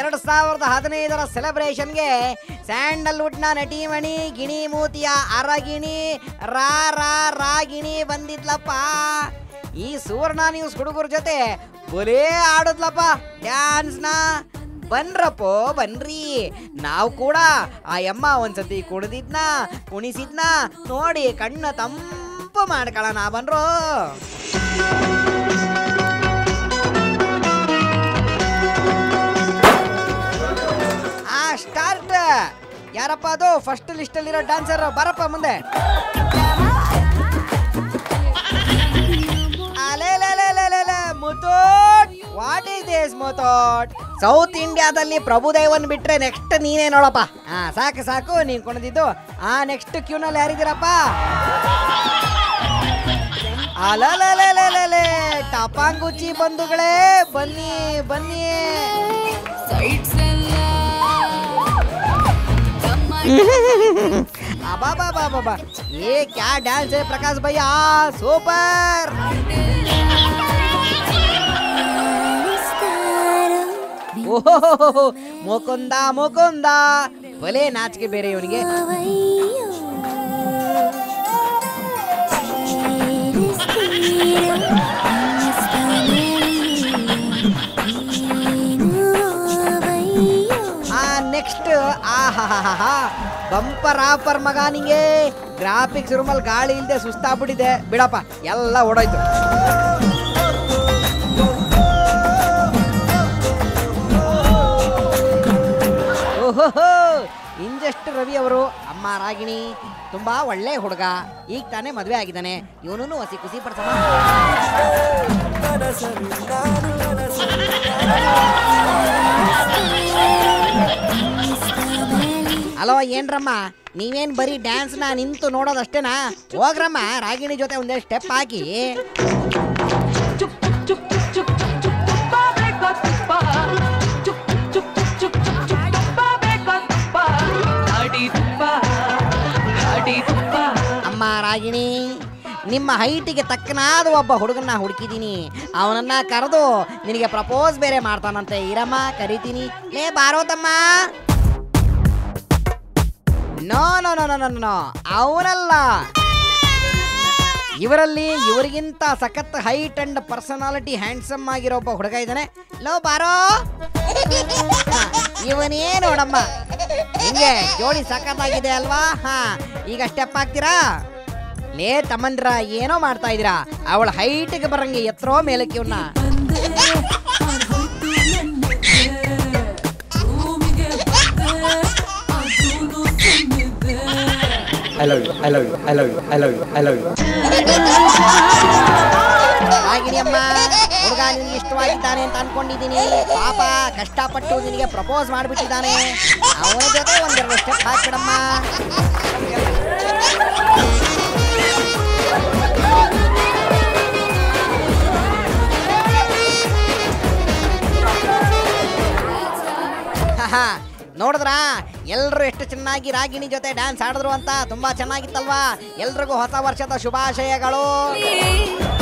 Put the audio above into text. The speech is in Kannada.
ಎರಡ್ ಸಾವಿರದ ಹದಿನೈದರ ಸೆಲೆಬ್ರೇಷನ್ಗೆ ಸ್ಯಾಂಡಲ್ವುಡ್ನ ನಟಿಮಣಿ ಗಿಣಿ ಮೂತಿಯ ಅರಗಿಣಿ ರಾ ರಾ ರಾಗಿಣಿ ಬಂದಿದ್ಲಪ್ಪ ಈ ಸುವರ್ಣ ನ್ಯೂಸ್ ಹುಡುಗರ ಜೊತೆ ಬೊಲೇ ಆಡದ್ಲಪ್ಪ ಡ್ಯಾನ್ಸ್ನ ಬನ್ರಪ್ಪೋ ಬನ್ರಿ ನಾವು ಕೂಡ ಆ ಯಮ್ಮ ಒಂದ್ಸತಿ ಕುಡ್ದಿದ್ನ ಕುಣಿಸಿದ್ನ ನೋಡಿ ಕಣ್ಣ ತಂಪು ಮಾಡ್ಕೊಳ್ಳೋಣ ಬನ್ರೋ ಆ ಸ್ಟಾರ್ಟ್ ಯಾರಪ್ಪ ಅದು ಫಸ್ಟ್ ಲಿಸ್ಟ್ ಅಲ್ಲಿರೋ ಡಾನ್ಸರ್ ಬರಪ್ಪ ಮುಂದೆ ಮುತೋಟ್ ವಾಟ್ ಈಸ್ ದಿಸ್ ಮುತೋಟ್ ಸೌತ್ ಇಂಡಿಯಾದಲ್ಲಿ ಪ್ರಭುದೇವನ್ ಬಿಟ್ರೆ ನೆಕ್ಸ್ಟ್ ನೀನೇ ನೋಡಪ್ಪ ಹಾ ಸಾಕು ಸಾಕು ನೀನ್ ಕುಣಿದಿದ್ದು ಆ ನೆಕ್ಸ್ಟ್ ಕ್ಯೂನಲ್ಲಿ ಯಾರಿದ್ದೀರಪ್ಪ ಅಲಲಲಲಲಲೆ ಟಪಾಂಗುಚಿ ಬಂಧುಗಳೇ ಬನ್ನಿ ಬನ್ನಿ ಅಬಾಬಾಬಾಬಾ ये क्या डांस है प्रकाश भैया सुपर ಓಹೋ ಮುಕುಂದ ಮುಕುಂದ ಭಲೇ ನಾಚಿಕೆ ಬೇರೆ ಇವನಿಗೆ ಆ ನೆಕ್ಸ್ಟ್ ಆಹಾ ಬಂಪರ್ ಆಫರ್ ಮಗ ನಿಂಗೆ ಗ್ರಾಫಿಕ್ಸ್ ರೂಮಲ್ಲಿ ಗಾಳಿ ಇಲ್ಲದೆ ಸುಸ್ತಾಗ್ಬಿಟ್ಟಿದೆ ಬಿಡಪ್ಪ ಎಲ್ಲ ಓಡೋಯ್ತು ಓಹೋಹೋ ಇಂಜಸ್ಟ್ ರವಿ ಅವರು ಅಮ್ಮ ರಾಗಿಣಿ ತುಂಬಾ ಒಳ್ಳೆ ಹುಡುಗ ಈಗ ತಾನೇ ಮದುವೆ ಆಗಿದ್ದಾನೆ ಇವನು ಹಸಿ ಖುಷಿ ಪಡ್ಸಮ್ಮ ಅಲೋ ಏನ್ರಮ್ಮ ನೀವೇನ್ ಬರೀ ಡ್ಯಾನ್ಸ್ನ ನಿಂತು ನೋಡೋದಷ್ಟೇನಾ ಹೋಗ್ರಮ್ಮ ರಾಗಿಣಿ ಜೊತೆ ಒಂದೇ ಸ್ಟೆಪ್ ಹಾಕಿ ಅಮ್ಮ ರಾಗಿಣಿ ನಿಮ್ಮ ಹೈಟಿಗೆ ತಕ್ಕನಾದ ಒಬ್ಬ ಹುಡುಗನ್ನ ಹುಡುಕಿದೀನಿ ಅವನನ್ನ ಕರೆದು ನಿನಗೆ ಪ್ರಪೋಸ್ ಬೇರೆ ಮಾಡ್ತಾನಂತೆ ಇರಮ್ಮ ಕರಿತೀನಿ ಲೇ ಬಾರೋ ತಮ್ಮ no no no no no no ಅವನಲ್ಲ ಇವರಲ್ಲಿ ಇವರಿಗಿಂತ ಸಖತ್ ಹೈಟ್ ಅಂಡ್ ಪರ್ಸನಾಲಿಟಿ ಹ್ಯಾಂಡ್ಸಮ್ ಆಗಿರೋ ಒಬ್ಬ ಹುಡುಗ ಇದ್ದಾನೆ ಲೋ ಬಾರೋ ಇವನೇ ನೋಡಮ್ಮ ಹಿಂಗೆ ಜೋಡಿ ಸಖತ್ತಾಗಿದೆ ಅಲ್ವಾ ಹಾ ಈಗ ಸ್ಟೆಪ್ ಹಾಕ್ತೀರಾ ಲೇ ತಮ್ಮಂದ್ರ ಏನೋ ಮಾಡ್ತಾ ಇದೀರಾ ಅವಳ ಹೈಟ್ಗೆ ಬರಂಗೆ ಎತ್ತರೋ ಮೇಲಕ್ಕೆ ಇವನ್ನ I love you, I love you, I love you, I love you, I love you. ಆಗಿನಿ ಅಮ್ಮ ಹುಡುಗ ನಿನಗೆ ಇಷ್ಟವಾಗಿದ್ದಾನೆ ಅಂತ ಅನ್ಕೊಂಡಿದ್ದೀನಿ ಪಾಪ ಕಷ್ಟಪಟ್ಟು ನಿನಗೆ ಪ್ರಪೋಸ್ ಮಾಡಿಬಿಟ್ಟಿದ್ದಾನೆ ಅವನ ಜೊತೆ ಒಂದೆರಡು ಸ್ಟೆಪ್ ಹಾಕಿಡಮ್ಮ ಹಾ ನೋಡಿದ್ರಾ ಎಲ್ರು ಎಷ್ಟು ಚೆನ್ನಾಗಿ ರಾಗಿಣಿ ಜೊತೆ ಡ್ಯಾನ್ಸ್ ಆಡಿದ್ರು ಅಂತ ತುಂಬಾ ಚೆನ್ನಾಗಿತ್ತಲ್ವಾ ಎಲ್ರಿಗೂ ಹೊಸ ವರ್ಷದ ಶುಭಾಶಯಗಳು